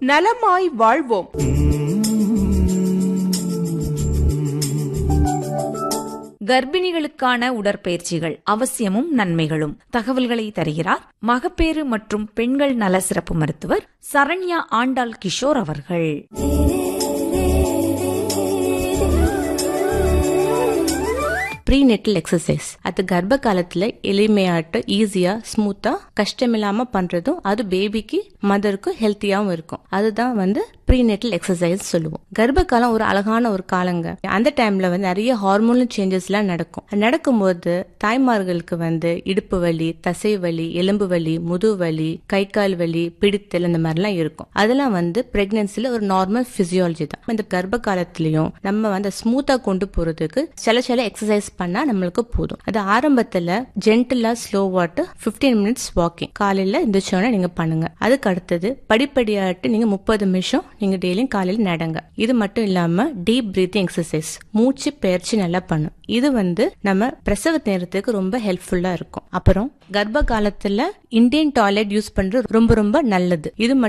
நலமாய் வாழ்வோம் கர்ப்பிணிகளுக்கான உடற்பயிற்சிகள் அவசியமும் நன்மைகளும் தகவல்களை தருகிறார் மகப்பேறு மற்றும் பெண்கள் நல சிறப்பு மருத்துவர் சரண்யா ஆண்டாள் கிஷோர் அவர்கள் ப்ரீநெட்டல் எக்ஸசைஸ் அது கர்ப்ப காலத்துல எளிமையாட்டு ஈஸியா ஸ்மூத்தா கஷ்டமில்லாம பண்றதும் அது பேபிக்கு மதருக்கும் ஹெல்த்தியாவும் இருக்கும் அதுதான் வந்து ப்ரீநெட்டல் எக்ஸசைஸ் சொல்லுவோம் கர்ப்ப காலம் ஒரு அழகான ஒரு காலங்க அந்த டைம்ல வந்து நிறைய ஹார்மோனல் சேஞ்சஸ் எல்லாம் நடக்கும் அது நடக்கும்போது தாய்மார்களுக்கு வந்து இடுப்பு வலி தசை வலி எலும்பு வலி முதுகு வலி கை கால் வலி பிடித்தல் இந்த மாதிரிலாம் இருக்கும் அதெல்லாம் வந்து பிரெக்னன்சில ஒரு நார்மல் பிசியாலஜி தான் இந்த கர்ப்ப காலத்திலயும் நம்ம வந்து ஸ்மூத்தா கொண்டு போறதுக்கு சில சில எக்ஸசைஸ் பண்ணா நம்மளுக்கு போதும் அது ஆரம்பத்துல ஜென்டலா ஸ்லோவாட்டு 15 மினிட்ஸ் வாக்கிங் காலையில எந்திரிச்சோன்னே நீங்க பண்ணுங்க அதுக்கு அடுத்தது படிப்படியாட்டு நீங்க முப்பது நிமிஷம் நீங்க டெய்லியும் காலையில நடங்க இது மட்டும் இல்லாம டீப் பிரீத்திங் எக்ஸசைஸ் மூச்சு பயிற்சி நல்லா பண்ணும் இது வந்து நம்ம பிரசவ நேரத்துக்கு ரொம்ப ஹெல்ப்ஃபுல்லா இருக்கும் அப்புறம் கர்ப்ப காலத்துல இந்தியன் டாய்லெட் யூஸ் பண்றது ரொம்ப ரொம்ப நல்லது இது மட்டும்